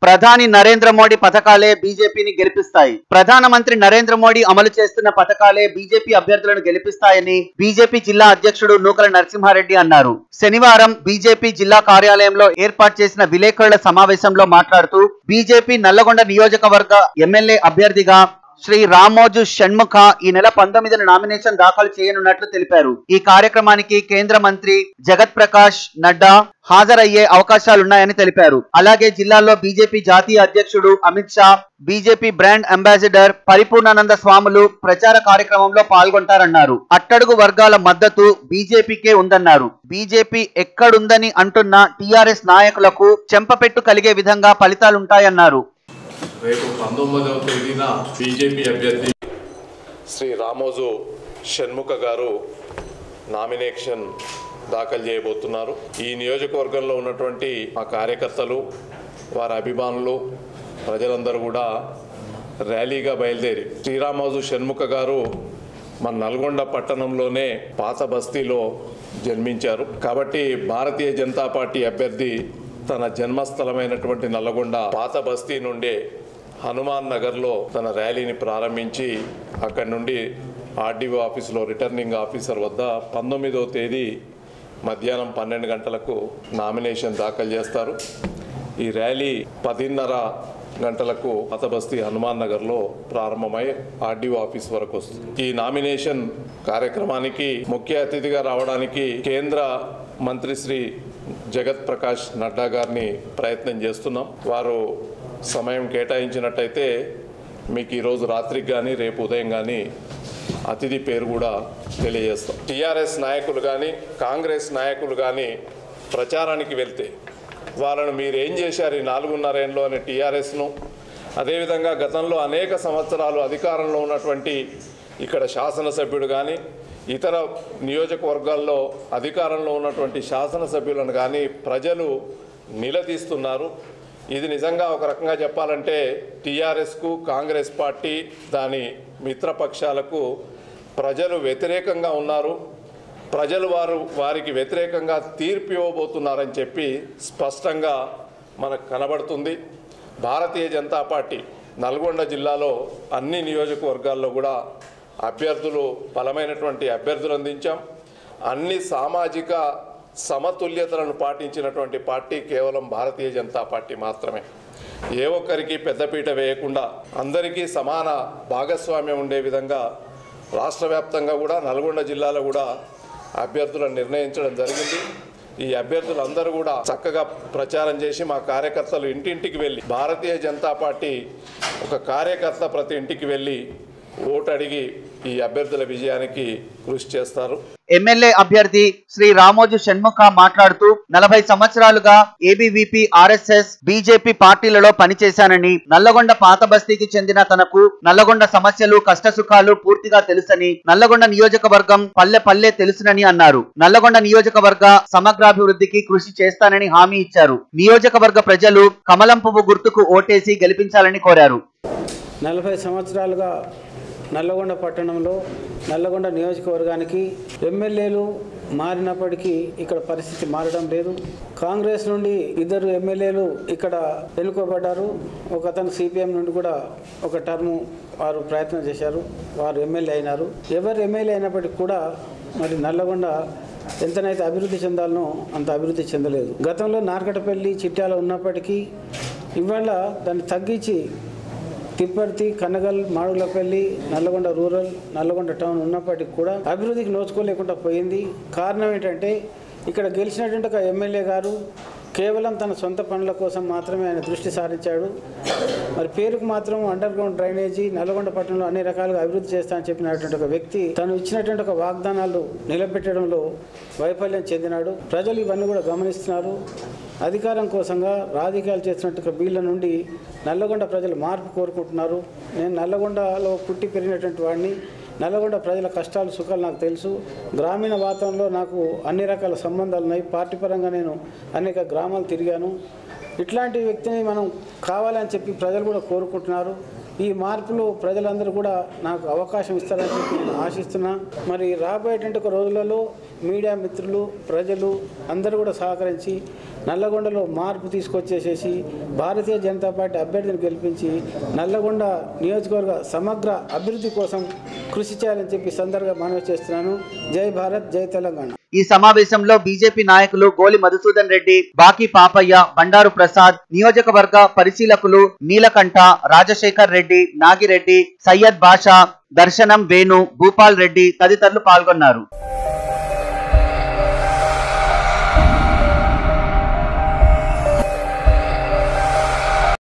ప్రధాని నరేంద్ర మోడీ పథకాలే బీజేపీని గెలిపిస్తాయి ప్రధానమంత్రి నరేంద్ర మోడీ అమలు చేస్తున్న పథకాలే బీజేపీ అభ్యర్థులను గెలిపిస్తాయని బీజేపీ జిల్లా అధ్యక్షుడు నూకల నరసింహారెడ్డి అన్నారు శనివారం బీజేపీ జిల్లా కార్యాలయంలో ఏర్పాటు చేసిన విలేకరుల సమావేశంలో మాట్లాడుతూ బీజేపీ నల్లగొండ నియోజకవర్గ ఎమ్మెల్యే అభ్యర్థిగా శ్రీ రామోజు షణ్ముఖ ఈ నెల పంతొమ్మిదిన నామినేషన్ దాఖలు చేయనున్నట్లు తెలిపారు ఈ కార్యక్రమానికి కేంద్ర మంత్రి జగత్ ప్రకాష్ నడ్డా హాజరయ్యే అవకాశాలున్నాయని తెలిపారు అలాగే జిల్లాలో బీజేపీ జాతీయ అధ్యక్షుడు Amit Shah BJP brand ambassador Paripoornananda స్వాములు ప్రచార కార్యక్రమంలో పాల్గొంటారన్నారు అట్టడుగు వర్గాల మద్దతు బీజేపీకే ఉందన్నారు బీజేపీ ఎక్కడుందని అంటున్న టీఆర్ఎస్ నాయకులకు చెంపపెట్టు కలిగే విధంగా ఫలితాలుంటాయన్నారు రేపు పంతొమ్మిదవ తేదీన బీజేపీ అభ్యర్థి శ్రీ రామోజు షణ్ముఖ గారు నామినేషన్ దాఖలు చేయబోతున్నారు ఈ నియోజకవర్గంలో ఉన్నటువంటి మా కార్యకర్తలు వారి అభిమానులు ప్రజలందరూ కూడా ర్యాలీగా బయలుదేరి శ్రీరామోజు షణ్ముఖ గారు మన నల్గొండ పట్టణంలోనే పాత బస్తీలో జన్మించారు కాబట్టి భారతీయ జనతా పార్టీ అభ్యర్థి తన జన్మస్థలమైనటువంటి నల్లగొండ పాత బస్తీ నుండే హనుమాన్ నగర్లో తన ర్యాలీని ప్రారంభించి అక్కడి నుండి ఆర్డీఓ ఆఫీసులో రిటర్నింగ్ ఆఫీసర్ వద్ద పంతొమ్మిదవ తేదీ మధ్యాహ్నం పన్నెండు గంటలకు నామినేషన్ దాఖలు చేస్తారు ఈ ర్యాలీ పదిన్నర గంటలకు పాతబస్తీ హనుమాన్ నగర్లో ప్రారంభమై ఆర్డీఓ ఆఫీస్ వరకు వస్తుంది ఈ నామినేషన్ కార్యక్రమానికి ముఖ్య అతిథిగా రావడానికి కేంద్ర మంత్రి శ్రీ జగత్ ప్రకాష్ నడ్డా గారిని ప్రయత్నం చేస్తున్నాం వారు సమయం కేటాయించినట్టయితే మీకు ఈరోజు రాత్రికి కానీ రేపు ఉదయం కానీ అతిథి పేరు కూడా తెలియజేస్తాం టీఆర్ఎస్ నాయకులు కానీ కాంగ్రెస్ నాయకులు కానీ ప్రచారానికి వెళ్తే వాళ్ళను మీరు ఏం చేశారు ఈ నాలుగున్నరేళ్ళు అనే టీఆర్ఎస్ను అదేవిధంగా గతంలో అనేక సంవత్సరాలు అధికారంలో ఉన్నటువంటి ఇక్కడ శాసనసభ్యుడు కానీ ఇతర నియోజకవర్గాల్లో అధికారంలో ఉన్నటువంటి శాసనసభ్యులను కానీ ప్రజలు నిలదీస్తున్నారు ఇది నిజంగా ఒక రకంగా చెప్పాలంటే టీఆర్ఎస్కు కాంగ్రెస్ పార్టీ దాని మిత్రపక్షాలకు ప్రజలు వ్యతిరేకంగా ఉన్నారు ప్రజలు వారు వారికి వ్యతిరేకంగా తీర్పు ఇవ్వబోతున్నారని చెప్పి స్పష్టంగా మనకు కనబడుతుంది భారతీయ జనతా పార్టీ నల్గొండ జిల్లాలో అన్ని నియోజకవర్గాల్లో కూడా అభ్యర్థులు బలమైనటువంటి అభ్యర్థులు అందించాం అన్ని సామాజిక సమతుల్యతలను పాటించినటువంటి పార్టీ కేవలం భారతీయ జనతా పార్టీ మాత్రమే ఏ ఒక్కరికి పెద్దపీట వేయకుండా అందరికీ సమాన భాగస్వామ్యం ఉండే విధంగా రాష్ట్ర వ్యాప్తంగా కూడా నల్గొండ జిల్లాలో కూడా అభ్యర్థులను నిర్ణయించడం జరిగింది ఈ అభ్యర్థులందరూ కూడా చక్కగా ప్రచారం చేసి మా కార్యకర్తలు ఇంటింటికి వెళ్ళి భారతీయ జనతా పార్టీ ఒక కార్యకర్త ప్రతి ఇంటికి వెళ్ళి ఓటు అడిగి ఈ అభ్యర్థుల విజయానికి కృషి చేస్తారు ఎమ్మెల్యే అభ్యర్థి శ్రీ రామోజు షణ్ముఖ మాట్లాడుతూ నలభై సంవత్సరాలుగా ఏబీవీపీ ఆర్ఎస్ఎస్ బీజేపీ పార్టీలలో పనిచేశానని నల్లగొండ పాత బస్తీకి చెందిన తనకు నల్లగొండ సమస్యలు కష్టసుఖాలు పూర్తిగా తెలుసని నల్లగొండ నియోజకవర్గం పల్లె పల్లె తెలుసునని అన్నారు నల్లగొండ నియోజకవర్గ సమగ్రాభివృద్ధికి కృషి చేస్తానని హామీ ఇచ్చారు నియోజకవర్గ ప్రజలు కమలం పువ్వు గుర్తుకు ఓటేసి గెలిపించాలని కోరారు నలభై సంవత్సరాలుగా నల్లగొండ పట్టణంలో నల్లగొండ నియోజకవర్గానికి ఎమ్మెల్యేలు మారినప్పటికీ ఇక్కడ పరిస్థితి మారడం లేదు కాంగ్రెస్ నుండి ఇద్దరు ఎమ్మెల్యేలు ఇక్కడ ఎన్నుకోబడ్డారు ఒక అతను సిపిఎం నుండి కూడా ఒక టర్ము వారు ప్రయత్నం చేశారు వారు ఎమ్మెల్యే అయినారు ఎవరు ఎమ్మెల్యే అయినప్పటికీ కూడా మరి నల్లగొండ ఎంతనైతే అభివృద్ధి చెందాలనో అంత అభివృద్ధి చెందలేదు గతంలో నార్కటపల్లి చిట్యాల ఉన్నప్పటికీ ఇవాళ దాన్ని తగ్గించి తిప్పర్తి కన్నగల్ మాడుగులపల్లి నల్లగొండ రూరల్ నల్లగొండ టౌన్ ఉన్నప్పటికీ కూడా అభివృద్ధికి నోచుకోలేకుండా పోయింది కారణం ఏంటంటే ఇక్కడ గెలిచినటువంటి ఒక ఎమ్మెల్యే గారు కేవలం తన సొంత పనుల కోసం మాత్రమే ఆయన దృష్టి సారించాడు మరి పేరుకు మాత్రం అండర్ గ్రౌండ్ డ్రైనేజీ నల్గొండ పట్టణంలో అన్ని రకాలుగా అభివృద్ధి చేస్తా అని చెప్పినటువంటి ఒక వ్యక్తి తను ఇచ్చినటువంటి ఒక వాగ్దానాలు నిలబెట్టడంలో వైఫల్యం చెందినాడు ప్రజలు ఇవన్నీ కూడా గమనిస్తున్నారు అధికారం కోసంగా రాజకీయాలు చేసినట్టు వీళ్ళ నుండి నల్లగొండ ప్రజలు మార్పు కోరుకుంటున్నారు నేను నల్లగొండలో పుట్టి పెరిగినటువంటి వాడిని నల్లగొండ ప్రజల కష్టాలు సుఖాలు నాకు తెలుసు గ్రామీణ వాతావరణంలో నాకు అన్ని రకాల సంబంధాలు ఉన్నాయి పార్టీ పరంగా నేను అనేక గ్రామాలు తిరిగాను ఇట్లాంటి వ్యక్తిని మనం కావాలని చెప్పి ప్రజలు కూడా కోరుకుంటున్నారు ఈ మార్పులు ప్రజలందరూ కూడా నాకు అవకాశం ఇస్తారని చెప్పి నేను ఆశిస్తున్నా మరి రాబోయేటువంటి ఒక రోజులలో మీడియా మిత్రులు ప్రజలు అందరూ కూడా సహకరించి నల్లగొండలో మార్పు తీసుకొచ్చేసేసి భారతీయ జనతా పార్టీ అభ్యర్థిని గెలిపించి నల్లగొండ నియోజకవర్గ సమగ్ర అభివృద్ధి కోసం కృషి చేయాలని చెప్పి ఈ సందర్భంగా మనవి చేస్తున్నాను జై భారత్ జై తెలంగాణ ఈ సమావేశంలో బీజేపీ నాయకులు గోలి మధుసూదన్ రెడ్డి బాకీ పాపయ్య బండారు ప్రసాద్ నియోజకవర్గ పరిశీలకులు నీలకంఠ రాజశేఖర్ రెడ్డి నాగిరెడ్డి సయ్యద్ బాషా దర్శనం వేణు భూపాల్ రెడ్డి తదితరులు పాల్గొన్నారు